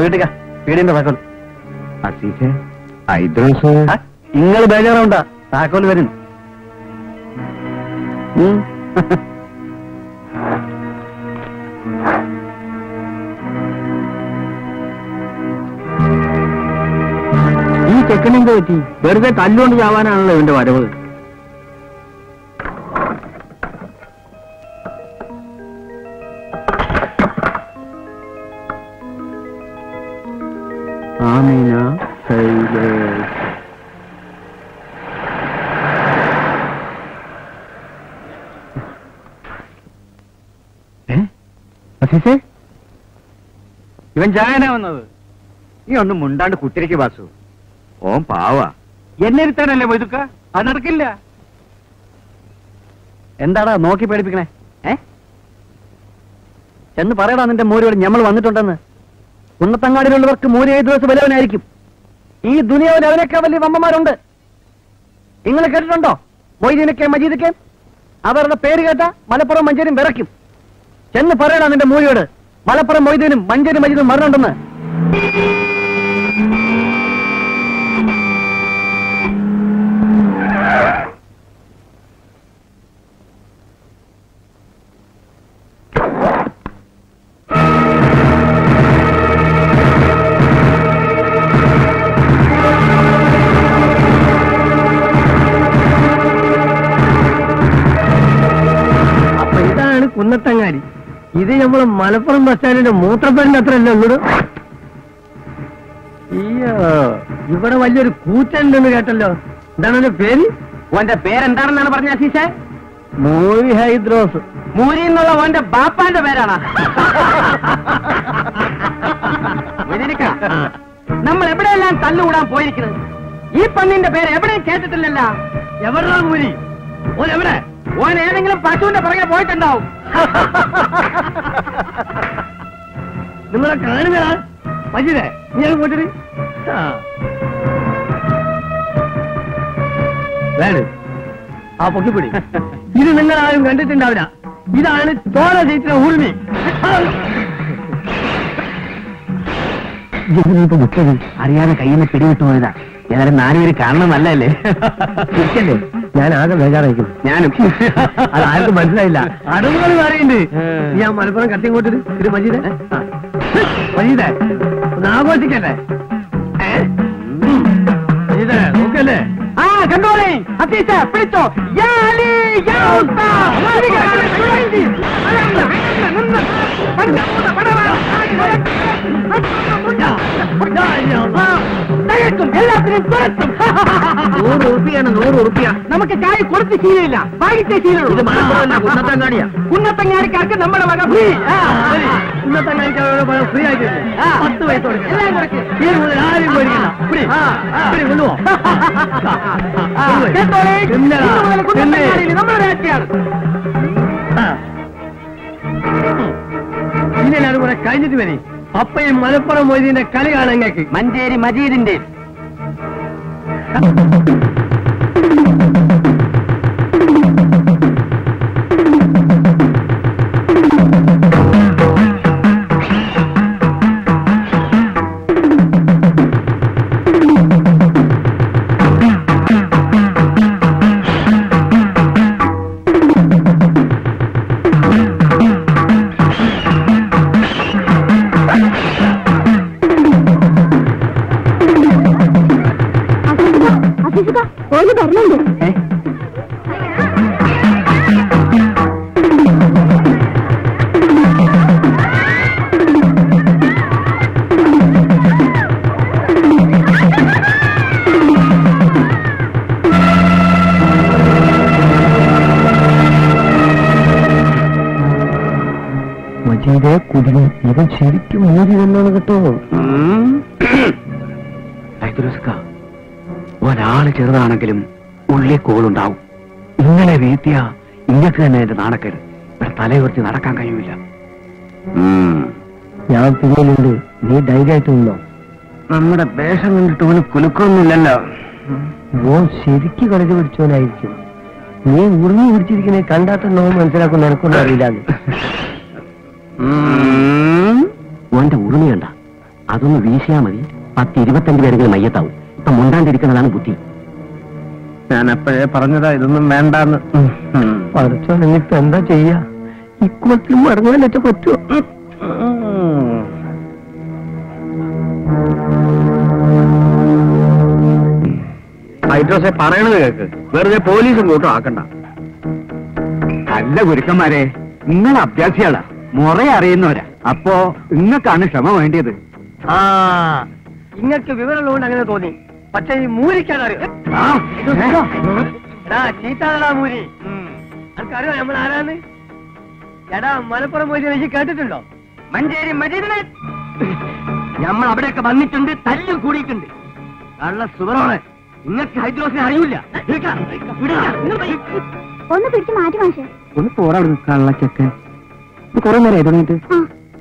വീട്ടുക വീടിന്റെ താക്കോൽ അസീസെ ഐദ്രോസ് നിങ്ങൾ ബേജാറുണ്ടാ താക്കോൽ വരും ഉം. ഈ ചെക്കനെന്ത് പറ്റി വെറുതെ തല്ലുകൊണ്ട് ചാവാനാണല്ലോ ഇവന്റെ വരവ് ആമീന സൈലേഷ് ഏ അസീസേ ഇവൻ ചായനാ വന്നത് നീ ഒന്നും മുണ്ടാണ്ട് കുത്തിരിക്ക് വാസു ഓൻ പാവാ എന്നെ ഇരുത്താനല്ലേ വൈതുക്ക അത് നടക്കില്ല എന്താടാ നോക്കി പേടിപ്പിക്കണേ ഏ എന്ന് പറയടാ നിന്റെ മൂരിയോട് ഞമ്മൾ വന്നിട്ടുണ്ടെന്ന് കുന്നത്തങ്ങാടിയിലുള്ളവർക്ക് മൂരി ഏത് ദിവസം വല്ലവനായിരിക്കും ഈ ദുനിയാവിൽ അവനേക്കാൾ വലിയ വമ്മമാരുണ്ട് നിങ്ങൾ കേട്ടിട്ടുണ്ടോ മൊയ്തീനൊക്കെ മജീദൊക്കെ അവരുടെ പേര് കേട്ട മലപ്പുറം മഞ്ചേരും വിറയ്ക്കും ചെന്ന് പറയടാ നിന്റെ മൂരിയോട് മലപ്പുറം മൊയ്തീനും മഞ്ചേരി മജീദും മരണുണ്ടെന്ന് അപ്പൊ ഇതാണ് കുന്നത്തങ്ങാടി ഇത് നമ്മളെ മലപ്പുറം ബസ് സ്റ്റാൻഡിന്റെ മൂത്രപ്പേരിന്റെ അത്ര അല്ലേ ഉള്ളൂ അയ്യോ ഇവിടെ വലിയൊരു കൂറ്റുണ്ടെന്ന് കേട്ടല്ലോ എന്താണ് അവന്റെ പേര് ഓന്റെ പേരെന്താണെന്നാണ് പറഞ്ഞ അസീസേ മോരി ഹൈദ്രോസ് മൂരി എന്നുള്ള ഓന്റെ ബാപ്പാന്റെ പേരാണ് നമ്മൾ എവിടെയെല്ലാം തല്ലുകൂടാൻ പോയിരിക്കുന്നത് ഈ പന്നിന്റെ പേര് എവിടെയും കേട്ടിട്ടില്ലല്ല എവിടെയാണ് മൂരി ഓൻ എവിടെ ഓൻ ഏതെങ്കിലും പശുവിന്റെ പുറകെ പോയിട്ടുണ്ടാവും നിങ്ങളെ കാണുന്നതാ മജിദേ നീ അത് പോയിട്ട് വേണം ആ പൊക്കിപ്പിടി ഇത് നിങ്ങൾ ആരും കണ്ടിട്ടുണ്ടാവില്ല ഇതാണ് ചോര ജയിച്ചിന ഊർമി അറിയാതെ കയ്യിൽ നിന്ന് പിടിവിട്ടു പോയതാ ഏതായാലും നാലുപേര് കാണണം നല്ലല്ലേ ഇരിക്കല്ലേ ഞാൻ ആകെ ബേജാറായിരിക്കും ഞാനും അത് ആർക്കും മനസ്സിലായില്ല അടവുകൾ മാറിയുണ്ട് ഞാൻ മലപ്പുറം കത്തി ഇങ്ങോട്ട് ഇത് മജീദ് മജീദ് ഒന്ന് ആഘോഷിക്കല്ലേ ഏ? ഉം. മജീദേ നോക്കല്ലേ ആ കണ്ടോളേ അത്തീസ പിടിച്ചോ യാ അലി, യാ ഉസ്താ. തകർക്കും, എല്ലാത്തിനെയും തുരത്തും. നൂറ് ഉറുപ്പിയാണ് നൂറ് ഉറുപ്പിയ നമുക്ക് കായ് കൊടുത്ത് ശീലമില്ല വാങ്ങിച്ചേ ശീലമുള്ളൂ ഇത് മലപ്പുറമല്ല, കുന്നത്തങ്ങാടിയാ. കുന്നത്തങ്ങാടിക്കാർക്ക് നമ്മുടെ വക ഫ്രീ ആ, ശരി. ഇന്നത്തെ കാണിക്കാനുള്ള പണം ഫ്രീ ആക്കിയില്ലേ ആ. പത്ത് പൈസ കൊടുക്കണം. എല്ലാം കൊടുക്ക്. ഈ മുതൽ ആരും പേടിക്കണ്ട. പിടി. ആ, ആ. പിടി, കൊണ്ടുപോ. ആ, കൊണ്ടുപോയി. കേട്ടോളേ, പിന്നെടാ, ഇന്ന് മുതൽ പിന്നെ. കുന്നത്തങ്ങാടിയിൽ നമ്മുടെ രാജ്യമാണ് ആ. ഇനി എല്ലാവരും കൂടെ കഴിഞ്ഞിട്ട് വരി അപ്പയും മലപ്പുറം മൊയ്തീന്റെ കളി കാണാൻ ഞങ്ങൾക്ക് മഞ്ചേരി മജീദിന്റെ ഓല് പറഞ്ഞുണ്ട് മജീദെ കുതിരും ഇവൻ ശരിക്കും മൂടി വന്നാണ് കേട്ടോ ഒരാള് ചെറുതാണെങ്കിലും ഉള്ളി കോളുണ്ടാവും ഇങ്ങനെ വീഴ്ത്തിയ ഇങ്ങക്ക് തന്നെ എന്റെ നാണക്കേട് ഇവിടെ തലയുയർത്തി നടക്കാൻ കഴിയൂല ഞാൻ പിന്നിലുണ്ട് നീ ധൈര്യമായിട്ട് നിന്നോ നമ്മുടെ വേഷം കണ്ടിട്ട് ഓന് കുലുക്കൊന്നുമില്ലല്ലോ ഓൻ ശരിക്ക് കളിച്ച് പിടിച്ചവനായിരിക്കും നീ ഉറുങ്ങി പിടിച്ചിരിക്കണേ കണ്ടാത്തന്നോ മനസ്സിലാക്കുന്ന നിനക്കൊന്നും അറിയില്ലാന്ന് ഓന്റെ ഉറുമി കണ്ട അതൊന്ന് വീശിയാ മതി പത്ത് ഇരുപത്തഞ്ച് പേരെങ്കിലും മയ്യത്താവും ഇപ്പൊ മുണ്ടാണ്ടിരിക്കുന്നതാണ് ബുദ്ധി ഞാൻ അപ്പോഴേ പറഞ്ഞതാ ഇതൊന്നും വേണ്ടാന്ന് പഠിച്ചോ നിന്നിട്ട് എന്താ ചെയ്യാ ഇക്കുവത്തിൽ മടങ്ങാനൊക്കെ പറ്റുമോ ഹൈഡ്രോസെ പറയണത് കേക്ക് വെറുതെ പോലീസും കൂട്ടും ആക്കണ്ട അല്ല ഗുരുക്കന്മാരെ നിങ്ങൾ അഭ്യാസികളാ മുറ അറിയുന്നവരാ അപ്പോ നിങ്ങൾക്കാണ് ക്ഷമ വേണ്ടിയത് ആ ഇങ്ങക്ക് വിവരമുള്ളതുകൊണ്ട് അങ്ങനെ തോന്നി പക്ഷെ ഈ മൂരിക്കാൻ അറിയാം ആ, എടാ ചീത്താടാ മൂരി അനക്കറിയോ നമ്മൾ ആരാന്ന് എടാ മലപ്പുറം പോയി എനിക്ക് കേട്ടിട്ടുണ്ടോ മഞ്ചേരി മജീദിനെ നമ്മൾ അവിടെയൊക്കെ വന്നിട്ടുണ്ട് തല്ലും കൂടിയിട്ടുണ്ട് കള്ള സുബറോണ് നിങ്ങൾക്ക് ഹൈദ്രോസിനെ അറിയില്ല ഒന്ന് പിടിച്ച് മാറ്റി മാഷേ ഒന്ന് പോടാ കള്ളച്ചക്കൻ കൊറേ നേരം തുടങ്ങിയിട്ട് ആ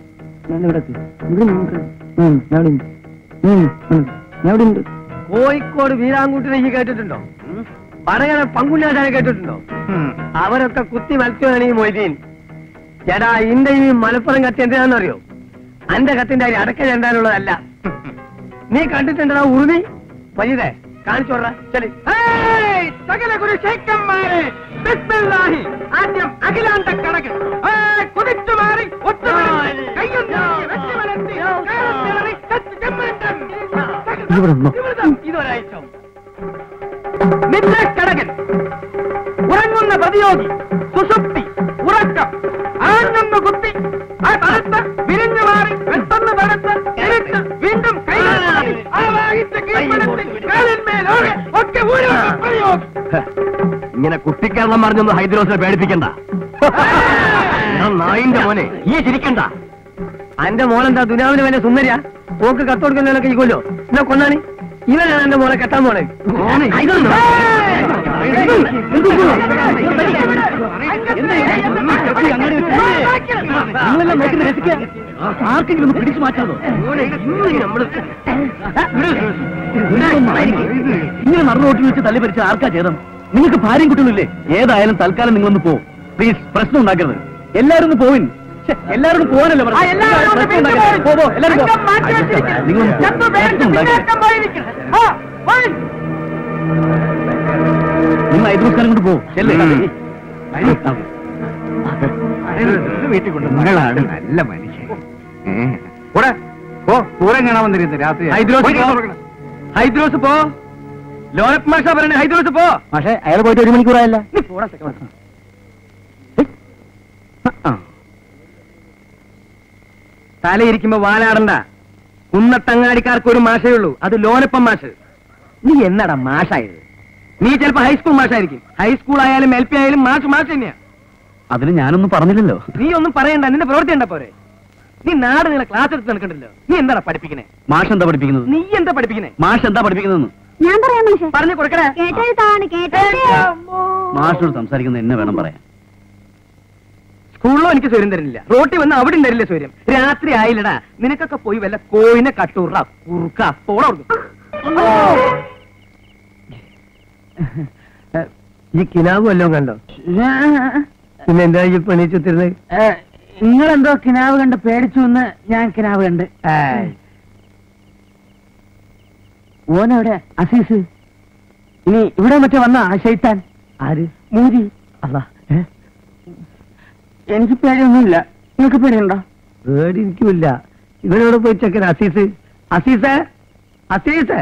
കോഴിക്കോട് വീരാങ്കൂട്ടിനെ ഈ കേട്ടിട്ടുണ്ടോ പറയണ പങ്കുല്ലാശാനെ കേട്ടിട്ടുണ്ടോ അവരൊക്കെ കുത്തി മത്സ്യമാണ് ഈ മൊയ്തീൻ ചേടാ ഇന്റെ ഈ മലപ്പുറം കത്തി എന്തിനാണെന്നറിയോ അന്റെ കത്തിന്റെ അരി അടക്ക ചെണ്ടാനുള്ളതല്ല നീ കണ്ടിട്ടുണ്ടോ ഉറുതി വൈദേ കാണിച്ചോടാ ചെലി സകല കുരുശേക്കന്മാരെ ബിസ്മില്ലാഹി ആദ്യം അഖിലാണ്ട കണക്ക് കുതിച്ചു മാറി ഇതൊരാഴ്ച നിദ്രക്കടകൻ ഉറങ്ങുന്ന പ്രതിയോഗി സുസുപ്തി ഉറക്കം ആഞ്ഞൊന്ന് കുത്തി ആ തടുത്ത് വിരിഞ്ഞു മാറി പെട്ടെന്ന് തടുത്ത് എടുത്ത് വീണ്ടും കൈകാലി ആവാഹിച്ച് കീഴ്പ്പെടുത്തി കാലിന്മേലോടെ ഒക്കെ ഊരുന്ന പ്രതിയോഗി ഇങ്ങനെ കുട്ടിക്കാരണം പറഞ്ഞൊന്ന് ഹൈദ്രോസിനെ പേടിപ്പിക്കണ്ട ഞാൻ നായിന്റെ മോനെ ഈ ചിരിക്കണ്ട അന്റെ മോളെന്താ ദുനാവിന് വേണ്ട സുന്ദരിയാ പോക്ക് കത്തോടുക്കുന്നതിനൊക്കെ ഇരിക്കുമല്ലോ എന്നാ കൊന്നാണി ഇവനാണ് എന്റെ മോളെ കെട്ടാൻ പോണേ നിങ്ങളെല്ലാം നോക്കുന്ന രസിക്കുക ആർക്കെങ്കിലും ഒന്ന് പിടിച്ചു മാറ്റാതോ ഇങ്ങനെ നടന്നു ഓട്ടി വെച്ച് തല്ലി പരിച്ച ആർക്കാ ചെയ്തം നിങ്ങൾക്ക് ഭാര്യയും കുട്ടികളില്ലേ ഏതായാലും തൽക്കാലം നിങ്ങളൊന്ന് പോ പ്ലീസ് പ്രശ്നം ഉണ്ടാക്കരുത് എല്ലാരും ഒന്ന് പോവിൻ ശ്ശെ, എല്ലാവരും ഒന്ന് പോവാനല്ലേ പറഞ്ഞത്? പ്രശ്നം ഉണ്ടാക്കരുത്. പോ, പോ, എല്ലാവരും പോ. നിങ്ങളൊന്ന് പോ. പ്രശ്നം ഉണ്ടാക്കരുത്. നിങ്ങൾ ഐദ്രൂസ്കാരം കൊണ്ട് പോ ചെല്ലേ വീട്ടിൽ കൊണ്ട് നിങ്ങളാണ് നല്ല മനുഷ്യൻ ഏ. കൂടെ ഓ പൂരം കാണാൻ വന്നിരുന്നു രാത്രി ഹൈദ്രോസ് പോ. ഹൈദ്രോസ് പോ ലോനപ്പ് മാഷ പറയണേ ഹൈദ്രോസ് പോ പക്ഷേ അയാൾ പോയിട്ട് ഒരു മണിക്കൂറായല്ല നീ പോടാ സെക്കൻഡ് തലയിരിക്കുമ്പോ വാലാടണ്ട കുന്നത്തങ്ങാടിക്കാർക്ക് ഒരു മാഷേ ഉള്ളൂ അത് ലോനപ്പം മാഷ് നീ എന്നടാ മാഷായത് നീ ചിലപ്പോ ഹൈസ്കൂൾ മാഷായിരിക്കും ഹൈസ്കൂൾ ആയാലും എൽ പി ആയാലും മാഷ് മാഷ് തന്നെയാ അതിന് ഞാനൊന്നും പറഞ്ഞില്ലല്ലോ നീ ഒന്നും പറയണ്ട നിന്റെ പ്രവൃത്തി ഉണ്ട പോരെ നീ നാട് നിങ്ങളെ ക്ലാസ് എടുത്ത് നടക്കണ്ടല്ലോ നീ എന്താടാ പഠിപ്പിക്കണേ മാഷ് എന്താ പഠിപ്പിക്കുന്നത് നീ എന്താ പഠിപ്പിക്കണേ മാഷ് എന്താ പഠിപ്പിക്കുന്നതെന്ന് ഞാൻ പറയാം മാഷേ പറഞ്ഞു കൊടുക്കണേ കേട്ടെഴുത്താണ് കേട്ടെഴുത്ത് മാഷോട് സംസാരിക്കുന്നത് എന്നെ വേണം പറയാൻ സ്കൂളിലോ എനിക്ക് സ്വര്യം തരുന്നില്ല റോട്ടി വന്ന് അവിടെ തരില്ല സ്വര്യം രാത്രി ആയില്ലടാ നിനക്കൊക്കെ പോയി വല്ല കോയിനെ കട്ടൂറ കുറുക്ക പോട ഈ കിനാവ് വല്ലതും കണ്ടോ പിന്നെ എന്താ ഈ പണിച്ചുത്തിരുന്നത് നിങ്ങളെന്തോ കിനാവ് കണ്ട് പേടിച്ചു എന്ന് ഞാൻ കിനാവ് കണ്ട് ഓനെവിടെ അസീസ് ഇനി ഇവിടെ മറ്റേ വന്ന ആ ഷെയ്ത്താൻ ആര് മൂരി അല്ല എനിക്ക് പേടിയൊന്നുമില്ല നിങ്ങൾക്ക് പേടിയുണ്ടോ പേടി എനിക്കുമില്ല ഇവനോട് പോയി ചെക്കൻ അസീസ് അസീസേ അസീസേ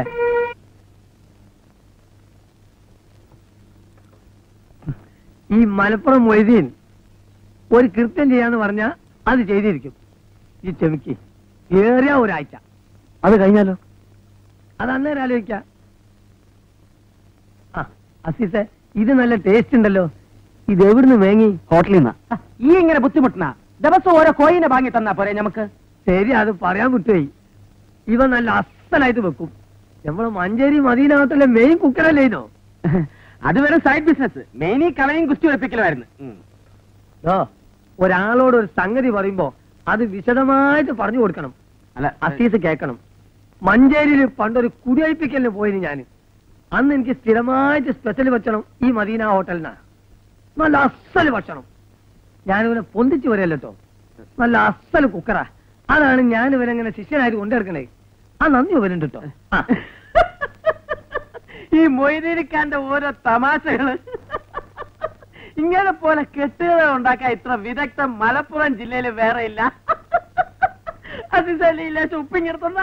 ഈ മലപ്പുറം മൊയ്തീൻ ഒരു കൃത്യം ചെയ്യാന്ന് പറഞ്ഞാ അത് ചെയ്തിരിക്കും ഈ ചെമിക്ക് ഏറിയ ഒരാഴ്ച അത് കഴിഞ്ഞാലോ അത് അന്നേരം ആലോചിക്കാം ആ അസീസെ ഇത് നല്ല ടേസ്റ്റ് ഉണ്ടല്ലോ ഇത് എവിടുന്ന് വേങ്ങി ഹോട്ടലിൽ നിന്നാ ഈ ഇങ്ങനെ ബുദ്ധിമുട്ടണ ദിവസം ഓരോ കോയിനെ വാങ്ങി തന്നാ പോരെ നമുക്ക് ശരി അത് പറയാൻ വിട്ടുപോയി ഇവ നല്ല അസലായിട്ട് വെക്കും നമ്മള് മഞ്ചേരി മദീനകത്തുള്ള മെയിൻ കുക്കറല്ലേ ഇതോ അത് വെറും സൈഡ് ബിസിനസ് മെയിനി കളയും കുസ്തി ഉറപ്പിക്കലുമായിരുന്നു ഓ ഒരാളോട് ഒരു സംഗതി പറയുമ്പോ അത് വിശദമായിട്ട് പറഞ്ഞു കൊടുക്കണം അല്ല അസീസ് കേൾക്കണം മഞ്ചേരിയിൽ പണ്ടൊരു കുടിയഴിപ്പിക്കലിന് പോയിന് ഞാൻ അന്ന് എനിക്ക് സ്ഥിരമായിട്ട് സ്പെഷ്യൽ ഭക്ഷണം ഈ മദീന ഹോട്ടലിനാ നല്ല അസല് ഭക്ഷണം ഞാനിവനെ പൊന്തിച്ചു വരല്ലോ നല്ല അസല് കുക്കറാ അതാണ് ഞാൻ ഇവനെങ്ങനെ ശിഷ്യനായിട്ട് കൊണ്ടുനടക്കണേ ആ നന്ദി വരണ്ട് കേട്ടോ ആ. ഈ മൊയ്തീനിക്കാന്റെ ഓരോ തമാശകള് ഇങ്ങനെ പോലെ കെട്ടുകഥ ഉണ്ടാക്കാൻ ഇത്ര വിദഗ്ധം മലപ്പുറം ജില്ലയിൽ വേറെ ഇല്ല അതിസലില്ല ഉപ്പിങ്ങിർത്തുന്ന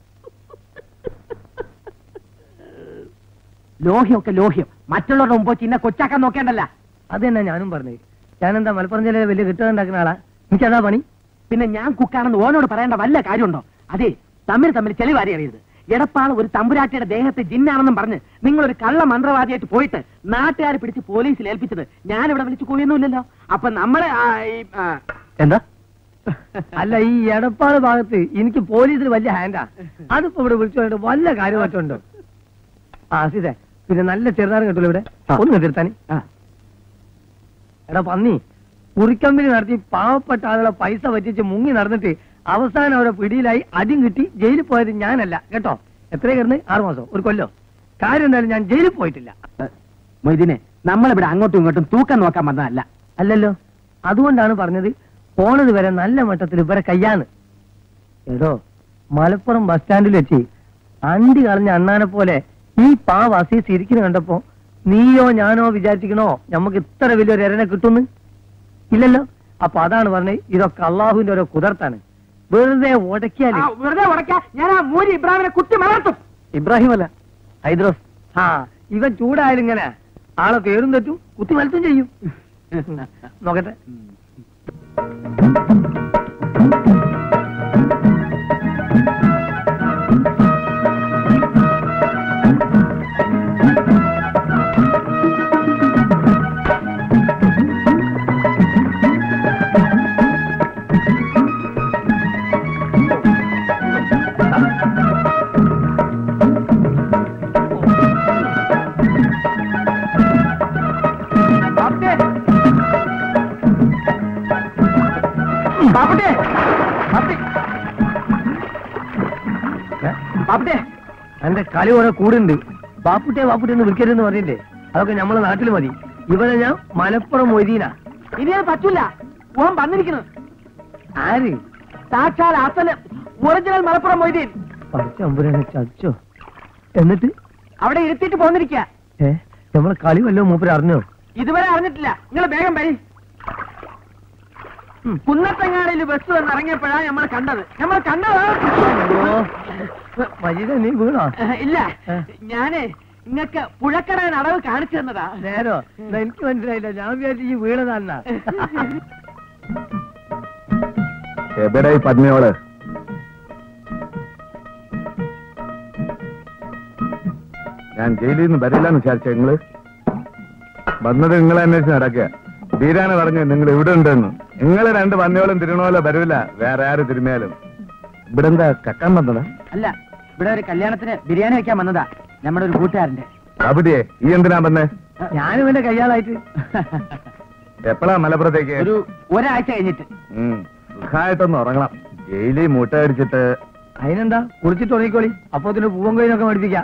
ലോഹ്യമൊക്കെ ലോഹ്യം മറ്റുള്ളവരുടെ മുമ്പ് ചിന്ന കൊച്ചാക്കാൻ നോക്കേണ്ടല്ല അത് തന്നെ ഞാനും പറഞ്ഞത് ഞാനെന്താ മലപ്പുറം ജില്ലയിലെ വലിയ കെട്ടുക ഉണ്ടാക്കുന്ന ആളാ എനിക്കതാ പണി പിന്നെ ഞാൻ കുക്കാണെന്ന് ഓനോട് പറയേണ്ട വല്ല കാര്യമുണ്ടോ അതെ തമ്മിൽ തമ്മിൽ ചെളിവാരി അറിയരുത് എടപ്പാൾ ഒരു തമ്പുരാട്ടിയുടെ ദേഹത്തെ ജിന്നാണെന്നും പറഞ്ഞ് നിങ്ങൾ ഒരു കള്ള മന്ത്രവാദിയായിട്ട് പോയിട്ട് നാട്ടുകാർ പിടിച്ച് പോലീസിൽ ഏൽപ്പിച്ചത് ഞാൻ ഇവിടെ വിളിച്ചു പോയൊന്നുമില്ലല്ലോ അപ്പൊ നമ്മളെ ആ, ഈ, ആ, എന്താ അല്ല ഈ എടപ്പാട് ഭാഗത്ത് എനിക്ക് പോലീസിൽ വലിയ ഹാൻഡാ അതിപ്പോ ഇവിടെ വിളിച്ചു പറഞ്ഞിട്ട് വല്ല കാര്യം മറ്റുണ്ടോ ആ സീതേ പിന്നെ നല്ല ചെറുതാരം കിട്ടുമല്ലോ ഇവിടെ ഒന്ന് തീർത്താനി ആ. എടാ പന്നി കുറിക്കമ്പനി നടത്തി പാവപ്പെട്ട ആളുകളെ പൈസ പറ്റിച്ച് മുങ്ങി നടന്നിട്ട് അവസാനം അവരെ പിടിയിലായി അടിയും കിട്ടി ജയിലിൽ പോയത് ഞാനല്ല കേട്ടോ എത്ര കിടന്ന് ആറു മാസം ഒരു കൊല്ലോ കാര്യം എന്തായാലും ഞാൻ ജയിലിൽ പോയിട്ടില്ല മൊയ്തീനെ നമ്മളിവിടെ അങ്ങോട്ടും ഇങ്ങോട്ടും തൂക്കം നോക്കാൻ വന്നതല്ല അല്ലല്ലോ അതുകൊണ്ടാണ് പറഞ്ഞത് പോണത് വരെ നല്ല മട്ടത്തിൽ ഇവരെ കയ്യാന്ന് എടോ മലപ്പുറം ബസ് സ്റ്റാൻഡിൽ വെച്ച് അണ്ടി കളഞ്ഞ അണ്ണാനെ പോലെ ഈ പാവാസി സിരിക്കുന്നു കണ്ടപ്പോ നീയോ ഞാനോ വിചാരിച്ചിക്കണോ നമുക്ക് ഇത്ര വലിയൊരു എരനെ കിട്ടുന്നു ഇല്ലല്ലോ അപ്പൊ അതാണ് പറഞ്ഞത് ഇതൊക്കെ അള്ളാഹുവിന്റെ ഓരോ കുതിർത്താണ് വെറുതെ ഉടക്കിയാല് വെറുതെ ഉടക്കാൻ ഞാൻ ആ മൂരി ഇബ്രാഹിമിനെ കുട്ടി മലർത്തും ഇബ്രാഹിം അല്ല ഹൈദ്രോസ് ആ ഇവൻ ചൂടായാലും ഇങ്ങനെ ആളെ പേരും തെറ്റും കുത്തി മലത്തും ചെയ്യും നോക്കട്ടെ ബാപ്പുട്ടേ. ബാപ്പുട്ടേ. ബാപ്പുട്ടേ. ഏ? ബാപ്പുട്ടേ. എന്റെ കളി കുറെ കൂടുണ്ട് ബാപ്പുട്ടെ ബാപ്പുട്ടെ എന്ന് വിളിക്കരുതെന്ന് പറഞ്ഞില്ലേ അതൊക്കെ നമ്മളെ നാട്ടിൽ മതി ഇവനെ ഞാൻ മലപ്പുറം മൊയ്തീന ഇനി അത് പറ്റൂല ഓൻ വന്നിരിക്കുന്നു ആര് സാക്ഷാൽ അസല് ഒറിജിനൽ മലപ്പുറം മൊയ്തീൻ പഠിച്ചമ്പുരനെ ചതിച്ചോ എന്നിട്ട് അവിടെ ഇരുത്തിയിട്ട് പോന്നിരിക്കുക ഏ നമ്മളെ കളി വല്ലോ മൂപ്പര് അറിഞ്ഞോ ഇതുവരെ അറിഞ്ഞിട്ടില്ല നിങ്ങൾ വേഗം വഴി കുന്നത്തങ്ങാടിയിൽ ബസ് വന്ന് ഇറങ്ങിയപ്പോഴാണ് നമ്മൾ കണ്ടത് നമ്മൾ കണ്ടത് മജീദ നീ വീണോ ഏഹ്, ഇല്ല ഏ? ഞാന് ഇങ്ങക്ക് പുഴക്കട അടവ് കാണിച്ചു തന്നതാ നേരോ എന്നാ എനിക്ക് മനസ്സിലായില്ല ഞാൻ വിചാരിച്ചു ഈ വീണതാന്നാ എവിടെ ഈ പത്നിയോള് ഞാൻ ജയിലിൽ നിന്ന് വരില്ലെന്ന് വിചാരിച്ച നിങ്ങള് വന്നത് നിങ്ങളെ അന്വേഷിച്ച് നടക്കുക തീരാണ് പറഞ്ഞു നിങ്ങൾ ഇവിടെ ഉണ്ടെന്ന് നിങ്ങൾ രണ്ട് പന്നിയോളും തിരുണോലോ വരൂല വേറെ ആര് തിരുമേലും ഇവിടെ എന്താ കക്കാൻ വന്നതാ അല്ല ഇവിടെ ഒരു കല്യാണത്തിന് ബിരിയാണി വെക്കാൻ വന്നതാ നമ്മുടെ ഒരു കൂട്ടുകാരന്റെ അവിടെയേ ഈ എന്തിനാ വന്നേ ഞാനും ഇവന്റെ കയ്യാളായിട്ട് എപ്പോഴാ മലപ്പുറത്തേക്ക് ഒരു ഒരാഴ്ച കഴിഞ്ഞിട്ട് ഉം, സുഖമായിട്ടൊന്ന് ഉറങ്ങണം ജയിലിൽ മുട്ട അടിച്ചിട്ട് അതിനെന്താ കുളിച്ചിട്ട് ഉറങ്ങിക്കോളി അപ്പൊ ഇതിന് പൂവൻ കൊയിനൊക്കെ പഠിപ്പിക്കാം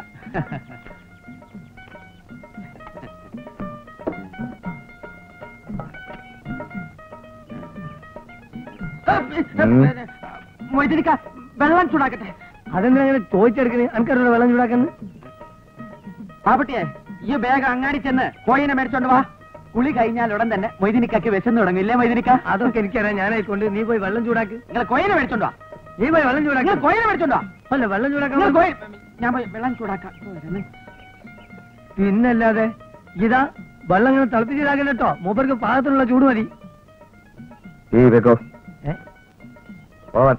മൊയ്തനിക്ക വെള്ളം ചൂടാക്കട്ടെ അതെന്താ അങ്ങനെ ചോദിച്ചെടുക്കണേ എനിക്കറിയില്ല വെള്ളം ചൂടാക്കുന്നു പാപ്പട്ടിയെ ഈ ബാഗ് അങ്ങാടി ചെന്ന് കോയിനെ മേടിച്ചോണ്ട് വാ കുളി കഴിഞ്ഞാൽ ഉടൻ തന്നെ മൊയ്തിനിക്കക്ക് വിശന്ന് തുടങ്ങും ഇല്ലേ മൊയ്തിനിക്ക അതൊക്കെ എനിക്കറിയാം ഞാനായിക്കൊണ്ട് നീ പോയി വെള്ളം ചൂടാക്ക് നിങ്ങൾ കോയിനെ മേടിച്ചോണ്ട് വാ നീ പോയി വെള്ളം നിങ്ങൾ ചൂടാക്ക് കോയിനെ മേടിച്ചോണ്ട് വാ അല്ല വെള്ളം നിങ്ങൾ ചൂടാക്കാൻ കോയി ഞാൻ പോയി വെള്ളം ചൂടാക്കാം പിന്നല്ലാതെ ഇതാ വെള്ളം ഇങ്ങനെ തിളപ്പിച്ചിതാക്കണ്ട കേട്ടോ മൂപ്പർക്ക് പാകത്തിനുള്ള ചൂട് മതി ഈ വെക്കോ ഏ? പോവാൻ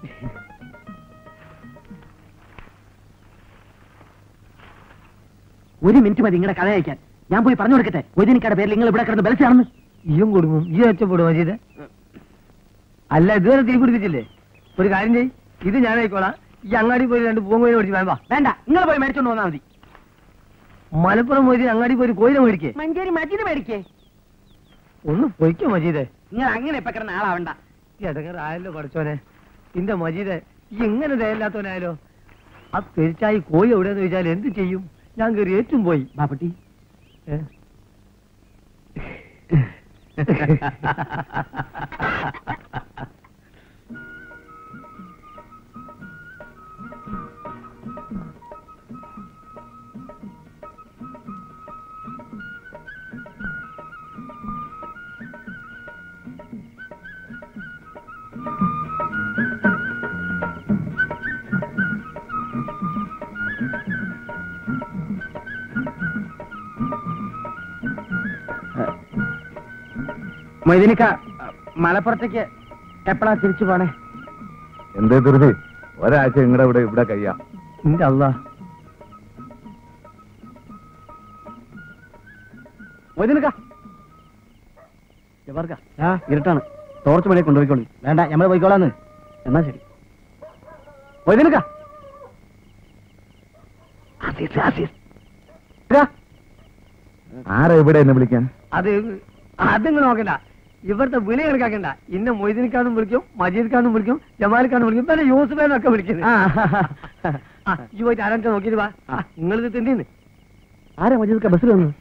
ഒരു മിനിറ്റ് മതി നിങ്ങളുടെ കഥ അയക്കാൻ ഞാൻ പോയി പറഞ്ഞു കൊടുക്കട്ടെ മൊയ്തിനിക്കയുടെ പേരിൽ നിങ്ങൾ ഇവിടെ കിടന്ന് ബലച്ചാണെന്ന് ഈയും കൊടുക്കും ഈ ഒച്ചപ്പെടും മജീദ് അല്ല ഇതുവരെ തീ പിടിപ്പിച്ചില്ലേ ഒരു കാര്യം ചെയ് ഇത് ഞാനായിക്കോളാം ഈ അങ്ങാടി പോയി രണ്ട് പൂവൻ കോയിനെ മേടിച്ച് വേണ്ട വേണ്ട നിങ്ങൾ പോയി മേടിച്ചോണ്ട് വന്നാൽ മതി മലപ്പുറം പോയി അങ്ങാടി പോയി ഒരു കോയിനെ മേടിക്കേ മഞ്ചേരി മറ്റീന് മേടിക്കേ ഒന്ന് പൊയ്ക്കോ മജീദേ നിങ്ങൾ അങ്ങനെ ഇപ്പൊ കിടന്ന ആളാവണ്ട ഈ ഇടങ്ങറായല്ലോ പഠിച്ചോനെ ഇന്റെ മജീദെ ഈ ഇങ്ങനെ ദയല്ലാത്തവനായാലോ ആ പെരിച്ചായി കോഴി എവിടെയെന്ന് ചോദിച്ചാൽ എന്ത് ചെയ്യും ഞാൻ കയറി ഏറ്റും പോയി ബാപ്പട്ടി ഏ? മൊയ്തീനിക്ക മലപ്പുറത്തേക്ക് എപ്പോഴാ തിരിച്ചു പോണേ എന്തേ ധൃതി ഒരാഴ്ച നിങ്ങളുടെ ഇവിടെ ഇവിടെ കഴിയാം എന്റെ അല്ല മൊയ്തീനിക്ക ആ ഇരുട്ടാണ് ടോർച്ച് മണി കൊണ്ടുപോയിക്കോളൂ വേണ്ട ഞമ്മൾ പോയിക്കോളാന്ന് എന്നാ ശരി മൊയ്തീനിക്ക ആസീസ് ആസീസ് ഇതാ. ആരാ ഇവിടെ എന്നെ വിളിക്കാൻ അത് അതിങ്ങൾ നോക്കണ്ട ഇവിടുത്തെ വിളി കണക്കാക്കണ്ട ഇന്നെ മൊയ്തീനിക്കാന്നും വിളിക്കും മജീദ്ക്കാന്നും വിളിക്കും ജമാലിക്കാന്നും വിളിക്കും പിന്നെ യൂസുഫേനൊക്കെ വിളിക്കുന്നത് ആ, ആ, ഈ പോയിട്ട് ആരാച്ചാ നോക്കിയിട്ട് വാ നിങ്ങളിത് തിന്നീന്ന് ആരാ മജീദ് ബസ്സിൽ വന്നു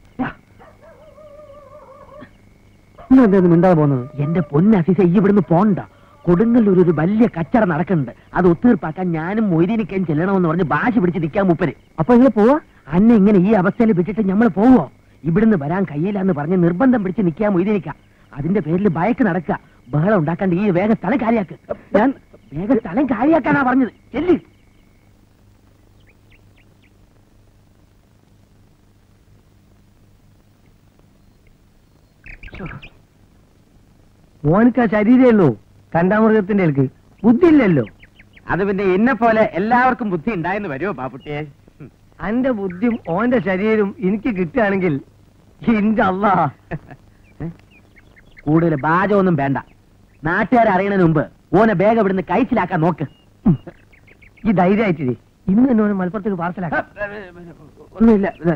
നിങ്ങൾ എന്തായിരുന്നു മിണ്ടാതെ പോകുന്നത് എന്റെ പൊന്ന അസീസ ഈ ഇവിടുന്ന് പോണ്ട കൊടുങ്ങല്ലൂർ ഒരു വലിയ കച്ചറ നടക്കുന്നുണ്ട് അത് ഒത്തീർപ്പാക്കാൻ ഞാനും മൊയ്തീനിക്കാൻ ചെല്ലണമെന്ന് പറഞ്ഞ് ഭാഷ പിടിച്ച് നിൽക്കാൻ മൂപ്പര് അപ്പൊ നിങ്ങൾ പോവാ അന്നെ ഇങ്ങനെ ഈ അവസ്ഥയിൽ വിട്ടിട്ട് നമ്മൾ പോവോ ഇവിടുന്ന് വരാൻ കഴിയില്ലെന്ന് പറഞ്ഞ് നിർബന്ധം പിടിച്ച് നിൽക്കാൻ മൊയ്തീനിക്ക അതിന്റെ പേരിൽ ഭയക്ക് നടക്കുക ബഹളം ഉണ്ടാക്കാണ്ട് ഈ വേഗം സ്ഥലം കാര്യാക്ക് ഞാൻ വേഗം സ്ഥലം കാര്യാക്കാനാ പറഞ്ഞത് ചെല്ലി മോനിക്ക് ആ ശരീരമേ ഉള്ളൂ കണ്ടാമൃഗത്തിന്റെ ആൾക്ക് ബുദ്ധി ഇല്ലല്ലോ അത് പിന്നെ എന്നെ പോലെ എല്ലാവർക്കും ബുദ്ധി ഉണ്ടായെന്ന് വരുമോ പാപ്പുട്ടിയെ അന്റെ ബുദ്ധിയും ഓന്റെ ശരീരവും എനിക്ക് കിട്ടുകയാണെങ്കിൽ ഇന്റെ അല്ലാ കൂടുതൽ ബാജമൊന്നും വേണ്ട നാട്ടുകാരെ അറിയണതിന് മുമ്പ് ഓനെ വേഗം ഇവിടുന്ന് കഴിച്ചിലാക്കാൻ നോക്ക് ഈ ധൈര്യമായിട്ടില്ലേ ഇന്ന് തന്നെ ഓനെ മലപ്പുറത്തേക്ക് പാർസലാക്കാം ഒന്നുമില്ല ഇത്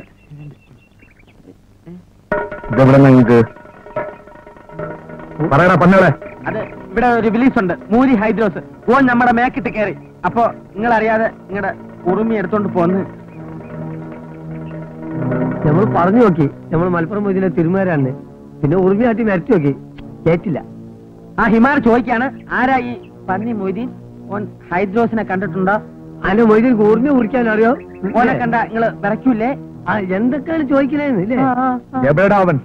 ഇതെവിടെ നിങ്ങൾക്ക് പറയടാ പന്നോളെ അത് ഇവിടെ ഒരു റിലീസ് ഉണ്ട് മൂരി ഹൈദ്രോസ് ഓൻ നമ്മുടെ മേക്കിട്ട് കയറി അപ്പൊ നിങ്ങൾ അറിയാതെ നിങ്ങളുടെ ഉറുമി എടുത്തോണ്ട് പോന്ന് നമ്മൾ പറഞ്ഞു നോക്കി നമ്മൾ മലപ്പുറം മൊയ്തിലെ തിരുമാരാണ് പിന്നെ ഉറുമിയാട്ടി മരച്ചു നോക്കി കേട്ടില്ല ആ ഹിമാർ ചോദിക്കാണ് ആരാ ഈ പന്നി മൊയ്തീൻ ഓൻ ഹൈദ്രോസിനെ കണ്ടിട്ടുണ്ടോ അന്റെ മൊയ്തിൽ ഉറുമി കുടിക്കാൻ അറിയോ ഓനെ കണ്ട നിങ്ങള് വിറയ്ക്കൂലേ ആ എന്തൊക്കെയാണ് ചോദിക്കണേന്ന് ഇല്ലേ ആ, ആ, ആ. എവിടെടാ അവൻ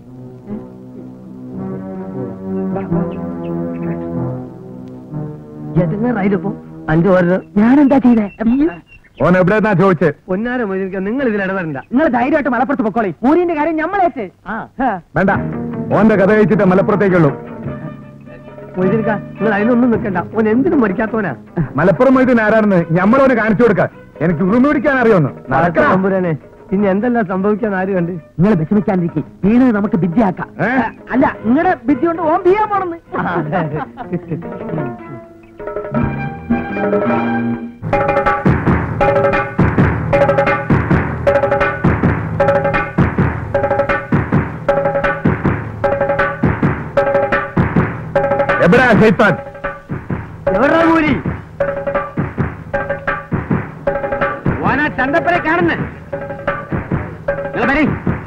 എതുങ്ങാറായില്ലപ്പോ അഞ്ചു ഓരോ ഞാനെന്താ ചെയ്തേ ഓൻ എവിടെന്നാ ചോദിച്ചേ പൊന്നാര മൊയ്തിരിക്കാൻ നിങ്ങൾ ഇതിൽ ഇടപെടണ്ട നിങ്ങൾ ധൈര്യമായിട്ട് മലപ്പുറത്ത് പൊക്കോളി മൂരിന്റെ കാര്യം ഞമ്മളേറ്റ് ആ വേണ്ട ഓന്റെ കഥ കഴിച്ചിട്ട് മലപ്പുറത്തേക്കുള്ളൂ മൊയ്തിരിക്ക നിങ്ങൾ അതിനൊന്നും നിൽക്കണ്ട ഓൻ എന്തിനും മരിക്കാത്തവനാ മലപ്പുറം മൊയ്തീൻ ആരാണെന്ന് ഞമ്മളോന് കാണിച്ചു കൊടുക്ക എനിക്ക് ഉറുമി പിടിക്കാൻ അറിയോന്ന് നടക്കണ തമ്പുരാനെ പിന്നെ എന്തെല്ലാം സംഭവിക്കാൻ ആര് കണ്ട് നിങ്ങൾ വിഷമിക്കാണ്ടിരിക്കും വീണത് നമുക്ക് ബിദ്യയാക്കാം ഏ? അല്ല നിങ്ങളുടെ ബിദ്യ കൊണ്ട് ഓൻ ബിയാൻ പോണെന്ന് എവിടെയാ ഷെയ്ത്താൻ എവിടാ കൂലി ഓനാ ചന്തപ്പരെ കാണുന്നു നിങ്ങൾ വരി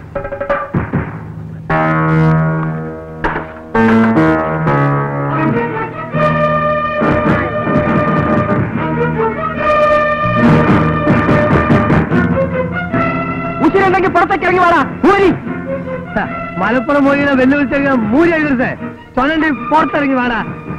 ഉച്ചിരുണ്ടെങ്കിൽ പുറത്തേക്ക് ഇറങ്ങി വാടാ ഊരി മലപ്പുറം മൊയ്തിനെ വെല്ലുവിളിച്ച മൂരി എഴുതരുത് ചൊല്ലണ്ടി പുറത്തിറങ്ങി വാടാ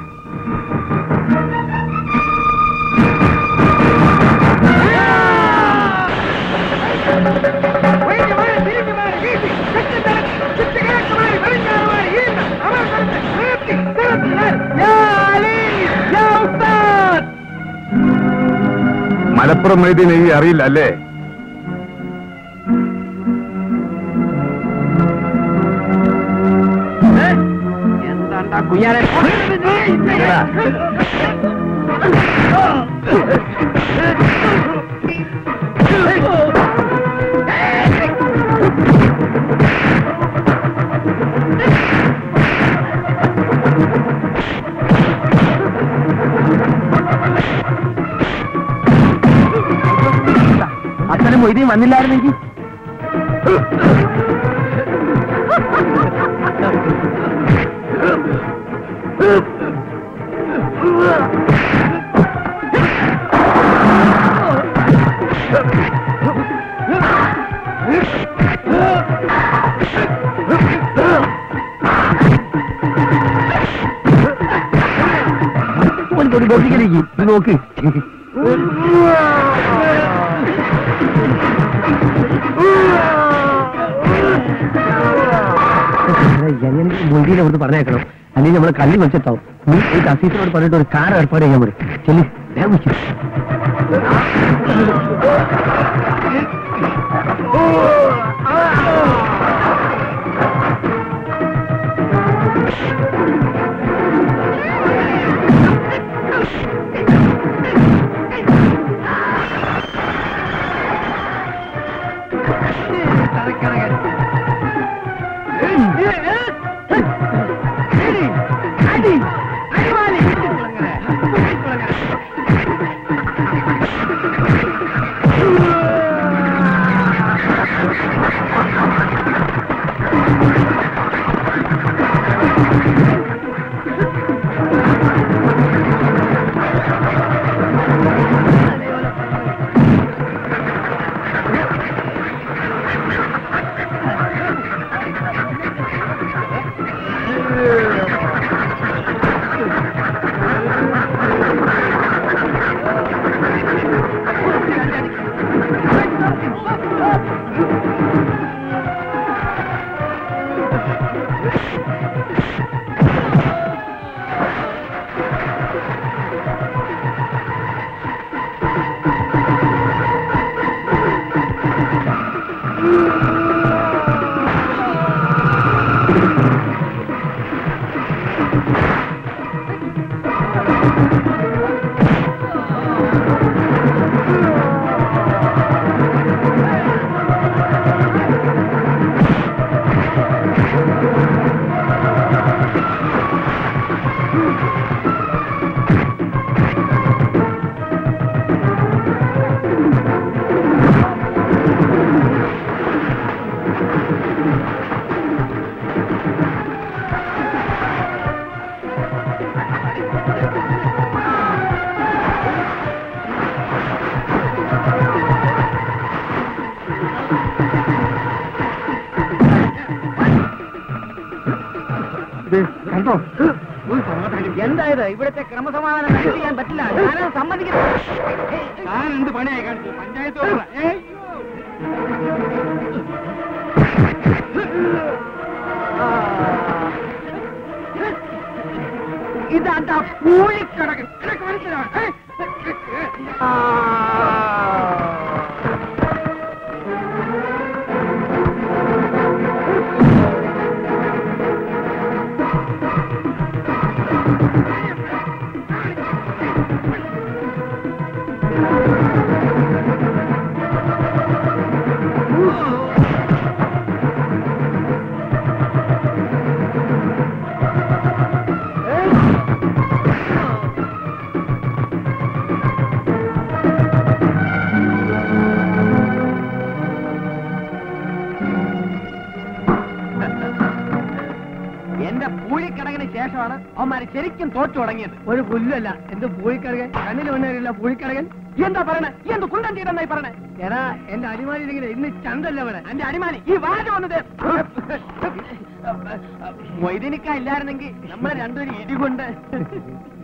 മലപ്പുറം മൊയ്തീനെ ഈ അറിയില്ല അല്ലേ എന്താണ്ടാ കുഞ്ഞാനെ എടാ, അച്ഛനും മൊയ്തീൻ വന്നില്ലായിരുന്നെങ്കിൽ ഒരു ബോട്ടിക്കലേക്ക് നോക്ക് എങ്ങനെയെങ്കിലും മൊയ്തീനെ അവിടുന്ന് പറഞ്ഞേക്കണം അല്ലെങ്കിൽ നമ്മളെ കല്ല് വെച്ചിട്ടാവും നീ ഒരു അസീസിനോട് പറഞ്ഞിട്ട് ഒരു കാർ ഏർപ്പാട് ചെയ്യാൻ പറ്റും ചെല്ലി വേഗം വിളിക്കും കണ്ടോ എന്തായത് ഇവിടുത്തെ ക്രമസമാധാനം നശിപ്പിക്കാൻ പറ്റില്ല ഞാനത് സമ്മതിക്കുന്നു ഞാൻ എന്ത് പണിയായി കാണിച്ചു പഞ്ചായത്ത് ഇതാണ്ടാ പൂഴിക്കടകൻ നിനക്ക് മനസ്സിലാവും ഏ? ആ. എന്റെ പൂഴിക്കടകിന് ശേഷമാണ് അവന്മാര് ശരിക്കും തോറ്റു തുടങ്ങിയത് ഒരു പുല്ലല്ല എന്ത് പൂഴിക്കടകൻ കണ്ണിൽ വന്നില്ല പൂഴിക്കടകൻ എന്താ പറയണേ ഈ എന്ത് കുണ്ടൻ ചെയ്തെന്നായി പറയണേ എടാ എന്റെ അടിമാലിയിലെങ്കിലും ഇന്ന് ചന്തല്ല ഇവിടെ എന്റെ അടിമാലി ഈ വാഴ വന്നത് മൊയ്തീനിക്ക ഇല്ലായിരുന്നെങ്കിൽ നമ്മളെ രണ്ടുപേരും ഇടികൊണ്ട്